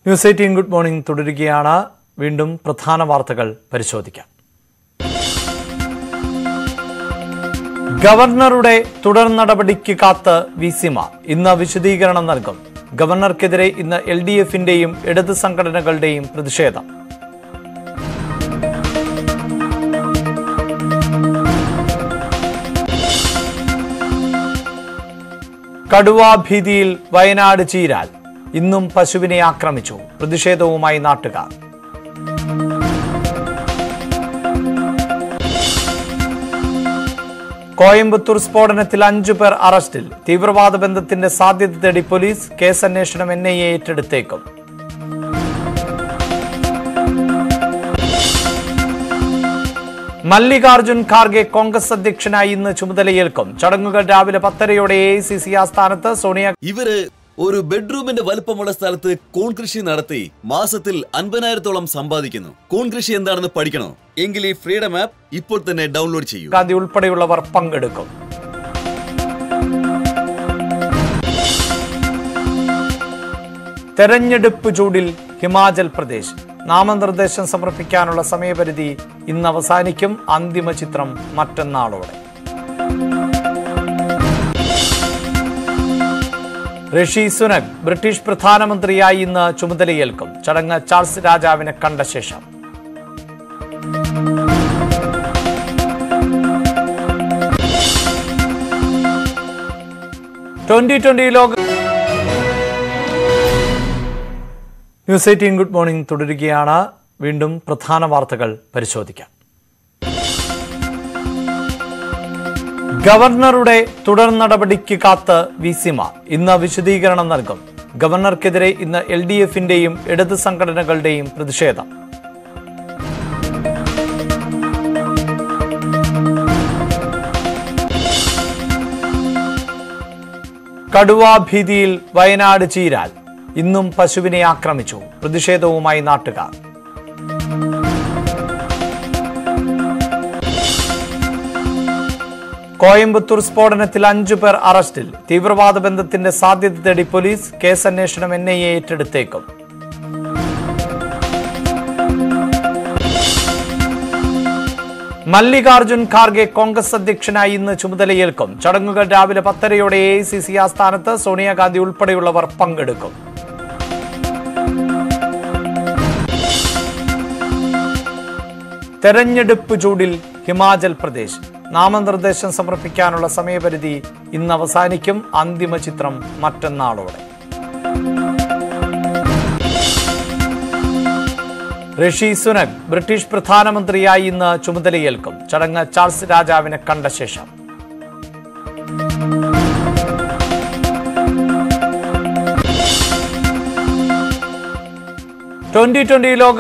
news eighteen good morning തുടരുകയാണ് വീണ്ടും പ്രധാന വാർത്തകൾ പരിശോധിക്കാം ഗവർണറുടെ തുടർ നടപടിക്ക് കാത്ത് വി സിമ ഇന്ന് വിശദീകരണം നൽകും ഗവർണർക്കെതിരെ ഇന്ന് എൽ ഡി എഫിന്റെയും ഇടത് സംഘടനകളുടെയും പ്രതിഷേധം കടുവാഭീതിയിൽ വയനാട് ചീരാൽ ഇന്നും പശുവിനെ ആക്രമിച്ചു പ്രതിഷേധവുമായി നാട്ടുകാർ കോയമ്പത്തൂർ സ്ഫോടനത്തിൽ അഞ്ചു പേർ അറസ്റ്റിൽ തീവ്രവാദ ബന്ധത്തിന്റെ സാധ്യത തേടി പോലീസ് കേസ് അന്വേഷണം എൻ ഐ എ ഏറ്റെടുത്തേക്കും മല്ലികാർജുൻ ഖാർഗെ കോൺഗ്രസ് അധ്യക്ഷനായി ഇന്ന് ചുമതലയേൽക്കും ചടങ്ങുകൾ രാവിലെ പത്തരയോടെ എ ഐ സി സി ആസ്ഥാനത്ത് സോണിയ ഇവര് ഒരു ബെഡ്റൂമിന്റെ വലുപ്പമുള്ള സ്ഥലത്ത് കൂൺ കൃഷി നടത്തി മാസത്തിൽ അൻപതിനായിരത്തോളം സമ്പാദിക്കുന്നു കൂൺ കൃഷി എന്താണെന്ന് പഠിക്കണോ എങ്കിൽ ഈ ഫ്രീഡം ആപ്പ് ഇപ്പോൾ തന്നെ ഡൗൺലോഡ് ചെയ്യൂ ഗാന്ധി ഉൾപ്പെടെയുള്ളവർ പങ്കെടുക്കും തെരഞ്ഞെടുപ്പ് ചൂടിൽ ഹിമാചൽ പ്രദേശ് നാമനിർദ്ദേശം സമർപ്പിക്കാനുള്ള സമയപരിധി ഇന്ന് അവസാനിക്കും അന്തിമ ചിത്രം മറ്റന്നാളോടെ ഋഷി സുനക് ബ്രിട്ടീഷ് പ്രധാനമന്ത്രിയായി ഇന്ന് ചുമതലയേൽക്കും ചടങ്ങ് ചാൾസ് രാജാവിനെ കണ്ട ശേഷം ട്വന്റി ട്വന്റി ലോക ന്യൂസ് എയ്റ്റീൻ ഗുഡ് മോർണിംഗ് തുടരുകയാണ് വീണ്ടും പ്രധാന വാർത്തകൾ പരിശോധിക്കാം ഗവർണറുടെ തുടർ നടപടിക്ക് കാത്ത് വി സിമ ഇന്ന് വിശദീകരണം നൽകും ഗവർണർക്കെതിരെ ഇന്ന് എൽ ഡി എഫിന്റെയും ഇടത് സംഘടനകളുടെയും പ്രതിഷേധം കടുവാഭീതിയിൽ വയനാട് ചീരാൽ ഇന്നും പശുവിനെ ആക്രമിച്ചു പ്രതിഷേധവുമായി നാട്ടുകാർ കോയമ്പത്തൂർ സ്ഫോടനത്തിൽ അഞ്ചു പേർ അറസ്റ്റിൽ തീവ്രവാദ ബന്ധത്തിന്റെ സാധ്യത തേടി പോലീസ് കേസ് അന്വേഷണം എൻ ഐ എ ഏറ്റെടുത്തേക്കും മല്ലികാർജുൻ ഖാർഗെ കോൺഗ്രസ് അധ്യക്ഷനായി ഇന്ന് ചുമതലയേൽക്കും ചടങ്ങുകൾ രാവിലെ പത്തരയോടെ എ ഐ സി സി ആസ്ഥാനത്ത് സോണിയാഗാന്ധി ഉൾപ്പെടെയുള്ളവർ പങ്കെടുക്കും തെരഞ്ഞെടുപ്പ് ചൂടിൽ ഹിമാചൽ പ്രദേശ് നാമനിർദ്ദേശം സമർപ്പിക്കാനുള്ള സമയപരിധി ഇന്ന് അവസാനിക്കും അന്തിമ ചിത്രം മറ്റന്നാളോടെ ഋഷി സുനക് ബ്രിട്ടീഷ് പ്രധാനമന്ത്രിയായി ഇന്ന് ചുമതലയേൽക്കും ചടങ്ങ് ചാൾസ് രാജാവിനെ കണ്ട ശേഷം ട്വന്റി ട്വന്റി ലോക